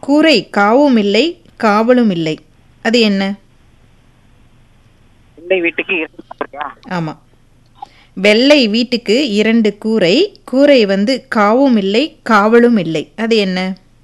கூரை காவும் இல்லை காவலும் இல்லை அது என்ன வெள்ளை வீட்டுக்கு இரண்டு கூரையா? ஆமாம் வெள்ளை வீட்டுக்கு இரண்டு கூரை கூரை வந்து காவும் இல்லை காவலும் இல்லை அது என்ன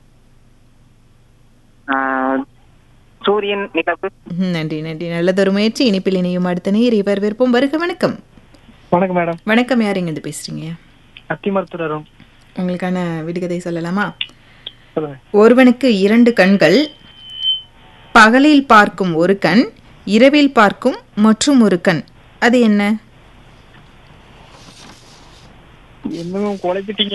ஆஹ், சூரியன் நிலவு ம், நன்றி நன்றி நல்லதொரு முயற்சி இனிப்பில் இணையும் அடுத்த நீர் இவர் விருப்பம் வருக வணக்கம் வணக்கம் மேடம் வணக்கம் யார் இருந்து பேசுறீங்க அத்திமருத்துவரும் உங்களுக்கான விடுகதை சொல்லலாமா சொல்லுங்க ஒருவனுக்கு இரண்டு கண்கள் பகலில் பார்க்கும் ஒரு கண் இரவில் பார்க்கும் மற்றும் ஒரு கண் அது என்ன என்னமோ குழப்பிட்டீங்க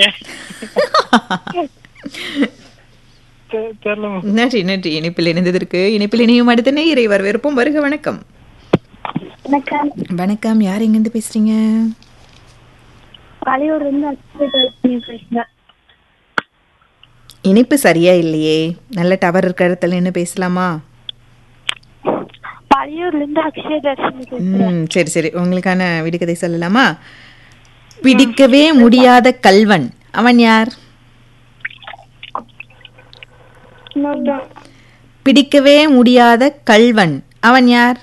தெ- தெரியல மேம். நன்றி நன்றி இனிப்பில் இணைந்ததற்கு இனிப்பில் இணையும் அடுத்த நேயரை வரவேற்போம் வருக வணக்கம் வணக்கம் வணக்கம் யார் எங்கேருந்து பேசுறீங்க பழையூர்ல இருந்து அக்ஷய் பேசுறேன் இனிப்பு சரியா இல்லையே நல்ல டவர் இருக்கிற இடத்துல நின்று பேசலாமா பழையூர்ல இருந்து அக்ஷய தர்ஷினி பேசுறேன் ம் சரி சரி உங்களுக்கான விடுகதை சொல்லலாமா பிடிக்கவே முடியாத கல்வன் அவன் யார் இன்னொருத்தன் பிடிக்கவே முடியாத கல்வன் அவன் யார்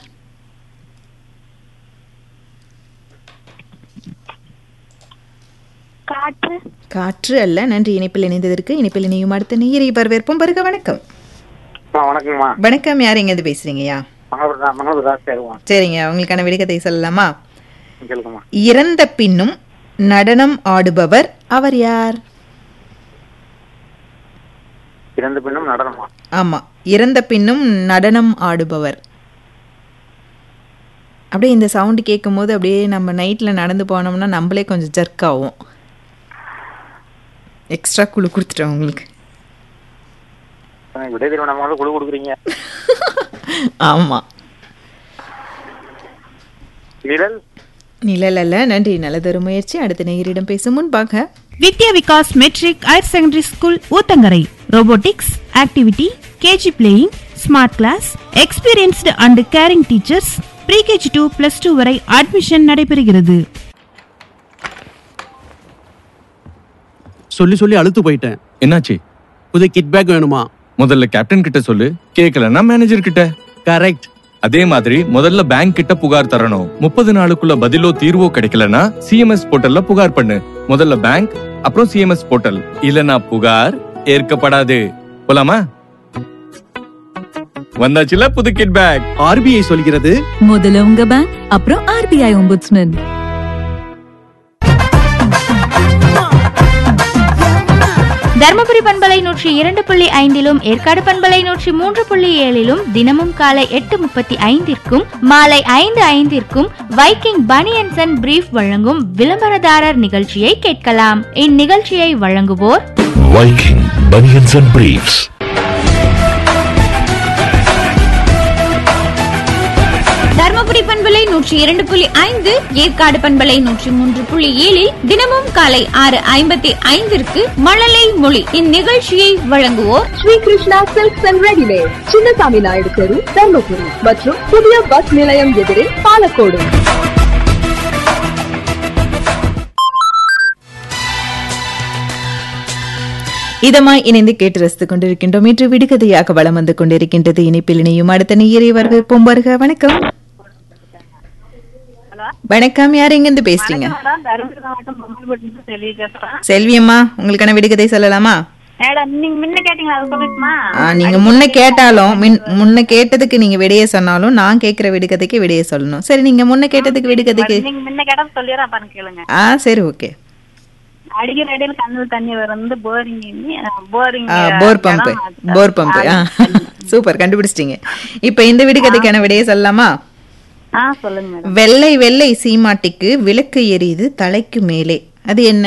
காற்று காற்று அல்ல நன்றி இணைப்பில் இணைந்ததற்கு இணைப்பில் இணையும் அடுத்த நேயரை வரவேற்போம் வருக வணக்கம் அம்மா, வணக்கம்மா வணக்கம் யார் எங்கேருந்து பேசுறீங்கய்யா மனோதா மனோதா சேருவோம் சரிங்க உங்களுக்கான விடுகதை சொல்லலாமா கேளுங்கம்மா இறந்த பின்னும் நடனம் ஆடுபவர் அவர் யார் இறந்த பின்னும் நடனமா ஆமா இறந்த பின்னும் நடனம் ஆடுபவர் அப்படியே இந்த சவுண்டு கேட்கும்போது அப்படியே நம்ம நைட்டில் நடந்து போனோம்னா நம்மளே கொஞ்சம் ஜர்க் ஆகும் எக்ஸ்ட்ரா குழு கொடுத்துட்டோம் உங்களுக்கு விடை திருவண்ணாமலை குழு கொடுக்குறீங்க ஆமாம் நிழல் நிழல் அல்ல நன்றி நல்லதொரு முயற்சி அடுத்த நேயரிடம் பேசும் முன்பாக Vidya Vikas matric higher secondary school Uthangarai robotics activity KG playing smart class experienced and caring teachers pre KG to plus two வரை அட்மிஷன் நடைபெறுகிறது சொல்லி சொல்லி அழுத்து போயிட்டேன் என்னாச்சு புது கிட் பேக் வேணுமா முதல்ல கேப்டன் கிட்ட சொல்லு கேட்கலன்னா மேனேஜர் கிட்ட கரெக்ட் அதே மாதிரி முதல்ல பேங்க் கிட்ட புகார் தரணும் முப்பது நாளுக்குள்ள பதிலோ தீர்வோ கிடைக்கலனா சிஎம்எஸ் போர்ட்டல்ல புகார் பண்ணு முதல்ல பேங்க் அப்புறம் சிஎம்எஸ் போர்ட்டல் இல்லனா புகார் ஏற்கப்படாது போலாமா வந்தாச்சுல புது கிட் பேக் ஆர்பிஐ சொல்கிறது முதல்ல உங்க பேங்க் அப்புறம் ஆர்பிஐ ஒம்புட்ஸ்மேன் தருமபுரி பண்பலை நூற்றி இரண்டு புள்ளி ஐந்திலும் ஏற்காடு பண்பலை நூற்றி மூன்று புள்ளி ஏழிலும் தினமும் காலை எட்டு முப்பத்தி ஐந்திற்கும் மாலை ஐந்து ஐந்திற்கும் வைக்கிங் பனியன்சன் அண்ட் பிரீஃப் வழங்கும் விளம்பரதாரர் நிகழ்ச்சியை கேட்கலாம் இந்நிகழ்ச்சியை வழங்குவோர் Viking Bunions and Briefs. Dharmapuri பண்பலை நூற்றி இரண்டு புள்ளி ஐந்து ஏற்காடு பண்பலை நூற்றி மூன்று புள்ளி ஏழில் தினமும் காலை ஆறு ஐம்பத்தி ஐந்திற்கு மழலை மொழி இந்நிகழ்ச்சியை வழங்குவோர் Sri Krishna silks and readymade Chinnasamy Naidu தெரு தர்மபுரி மற்றும் புதிய பஸ் நிலையம் எதிரே பாலக்கோடு இதமாய் இணைந்து கேட்டு ரசித்துக் கொண்டிருக்கின்றோம் இன்று விடுகதையாக வளம் வந்து கொண்டிருக்கின்றது இணைப்பில் இணையும் அடுத்த நேயரை வரவேற்போம் வருக வணக்கம் வணக்கம் யார் எங்கிருந்து பேசுறீங்க தருமபுரி மாவட்டம் பொம்மல்பட்டு செல்வி பேசுறேன் செல்வியம்மா உங்களுக்கான விடுகதை சொல்லலாமா மேடம் நீங்க முன்ன கேட்டீங்களா அது சொல்லட்டுமா ஆ, நீங்க முன்ன கேட்டாலும் மின்- முன்ன கேட்டதுக்கு நீங்க விடையே சொன்னாலும் நான் கேட்கிற விடுகதைக்கு விடையே சொல்லணும் சரி நீங்க முன்ன கேட்டதுக்கு விடுகதைக்கு நீங்க முன்ன கேட்டது சொல்லிடுறேன் பாருங்க கேளுங்க ஆ சரி ஓகே அடிக்கிற அடியில் கண்ணில் தண்ணி வந்து boring boring bore pump bore pump ஆ சூப்பர் கண்டுபிடிச்சிட்டீங்க இப்போ இந்த விடுகதைக்கான விடையே சொல்லலாமா ஆ சொல்லுங்க மேடம் வெள்ளை வெள்ளை சீமாட்டிக்கு விளக்கு எரியுது தலைக்கு மேலே அது என்ன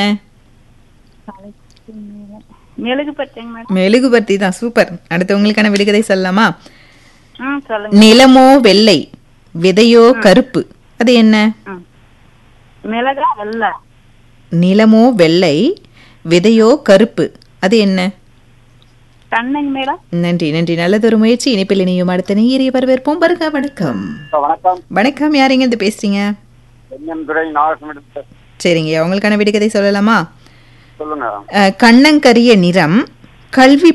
மெழுகு பச்சைங்க மேடம் மெழுகுபர்த்தி தான் சூப்பர் அடுத்து உங்களுக்கான விடுகதை சொல்லலாமா ம் சொல்லுங்க நிலமோ வெள்ளை விதையோ கருப்பு அது என்ன ம் மிளகா வெள்ளை நிலமோ வெள்ளை விதையோ கருப்பு அது என்ன கண்ணுங்க மேடம் நன்றி நன்றி நல்லதொரு முயற்சி இணைப்பில் இணையும் அடுத்த நேயரை வரவேற்போம் வருக வணக்கம் வணக்கம் வணக்கம் யாருங்க இருந்து பேசுறீங்க என்எம் துறை நாகரசம் சரிங்க உங்களுக்கான விடுகதை சொல்லலாமா சொல்லுங்க அஹ், கண்ணங்கரிய நிறம் கல்வி